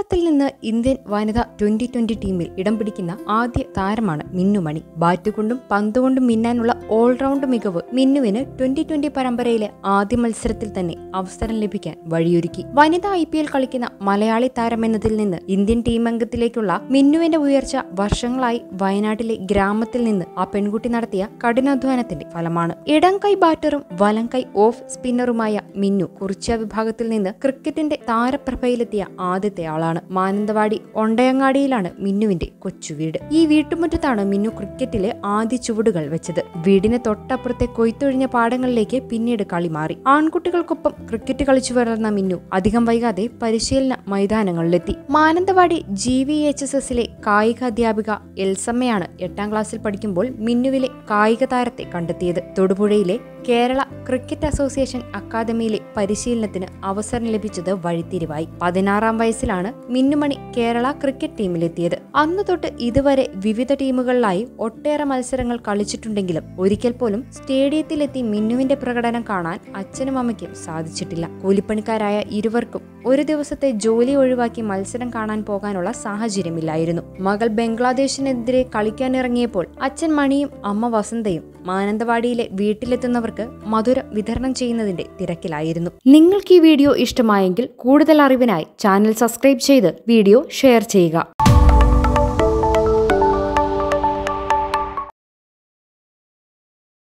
കേരളത്തിൽ നിന്ന് ഇന്ത്യൻ വനിതാ ട്വന്റി ട്വന്റി ടീമിൽ ഇടം പിടിക്കുന്ന ആദ്യ താരമാണ് മിന്നുമണി ബാറ്റ് കൊണ്ടും പന്ത് കൊണ്ടും മിന്നാനുള്ള ഓൾറൗണ്ട് മികവ് മിന്നുവിന് ട്വന്റി ട്വന്റി പരമ്പരയിലെ ആദ്യ മത്സരത്തിൽ തന്നെ അവസരം ലഭിക്കാൻ വഴിയൊരുക്കി വനിതാ ഐ പി എൽ കളിക്കുന്ന മലയാളി താരമെന്നതിൽ നിന്ന് ഇന്ത്യൻ ടീം അംഗത്തിലേക്കുള്ള മിന്നുവിന്റെ ഉയർച്ച വർഷങ്ങളായി വയനാട്ടിലെ ഗ്രാമത്തിൽ നിന്ന് ആ പെൺകുട്ടി നടത്തിയ കഠിനാധ്വാനത്തിന്റെ ഫലമാണ് ഇടം കൈ ബാറ്ററും വലം കൈ ഓഫ് സ്പിന്നറുമായ മിന്നു കുറിച്ച വിഭാഗത്തിൽ നിന്ന് ക്രിക്കറ്റിന്റെ താരപ്രഭയിലെത്തിയ ആദ്യത്തെ ആളാണ് മാനന്തവാടി ഒണ്ടയങ്ങാടിയിലാണ് മിന്നുവിന്റെ കൊച്ചുവീട് ഈ വീട്ടുമുറ്റത്താണ് മിന്നു ക്രിക്കറ്റിലെ ആദ്യ ചുവടുകൾ വെച്ചത് വീടിന് തൊട്ടപ്പുറത്തെ കൊയ്ത്തൊഴിഞ്ഞ പാടങ്ങളിലേക്ക് പിന്നീട് കളി മാറി ആൺകുട്ടികൾക്കൊപ്പം ക്രിക്കറ്റ് കളിച്ചു വളർന്ന മിന്നു അധികം വൈകാതെ പരിശീലന മൈതാനങ്ങളിലെത്തി Mananthavady G V H S എസിലെ കായിക അധ്യാപിക എൽസമ്മയാണ് എട്ടാം ക്ലാസ്സിൽ പഠിക്കുമ്പോൾ മിന്നുവിലെ കായിക താരത്തെ കണ്ടെത്തിയത് തൊടുപുഴയിലെ കേരള ക്രിക്കറ്റ് അസോസിയേഷൻ അക്കാദമിയിലെ പരിശീലനത്തിന് അവസരം ലഭിച്ചത് വഴിത്തിരിവായി പതിനാറാം വയസ്സിലാണ് മിന്നുമണി കേരള ക്രിക്കറ്റ് ടീമിലെത്തിയത് അന്നു തൊട്ട് ഇതുവരെ വിവിധ ടീമുകളിലായി ഒട്ടേറെ മത്സരങ്ങൾ കളിച്ചിട്ടുണ്ടെങ്കിലും ഒരിക്കൽ പോലും സ്റ്റേഡിയത്തിലെത്തി മിന്നുവിന്റെ പ്രകടനം കാണാൻ അച്ഛനും അമ്മയ്ക്കും സാധിച്ചിട്ടില്ല കൂലിപ്പണിക്കാരായ ഇരുവർക്കും ഒരു ദിവസത്തെ ജോലി ഒഴിവാക്കി മത്സരം കാണാൻ പോകാനുള്ള സാഹചര്യമില്ലായിരുന്നു മകൾ ബംഗ്ലാദേശിനെതിരെ കളിക്കാനിറങ്ങിയപ്പോൾ അച്ഛൻ മണിയും അമ്മ വസന്തയും മാനന്തവാടിയിലെ വീട്ടിലെത്തുന്നവർക്ക് മധുരം വിതരണം ചെയ്യുന്നതിന്റെ തിരക്കിലായിരുന്നു നിങ്ങൾക്ക് ഈ വീഡിയോ ഇഷ്ടമായെങ്കിൽ കൂടുതൽ അറിവിനായി ചാനൽ സബ്സ്ക്രൈബ് ചെയ്ത് വീഡിയോ ഷെയർ ചെയ്യുക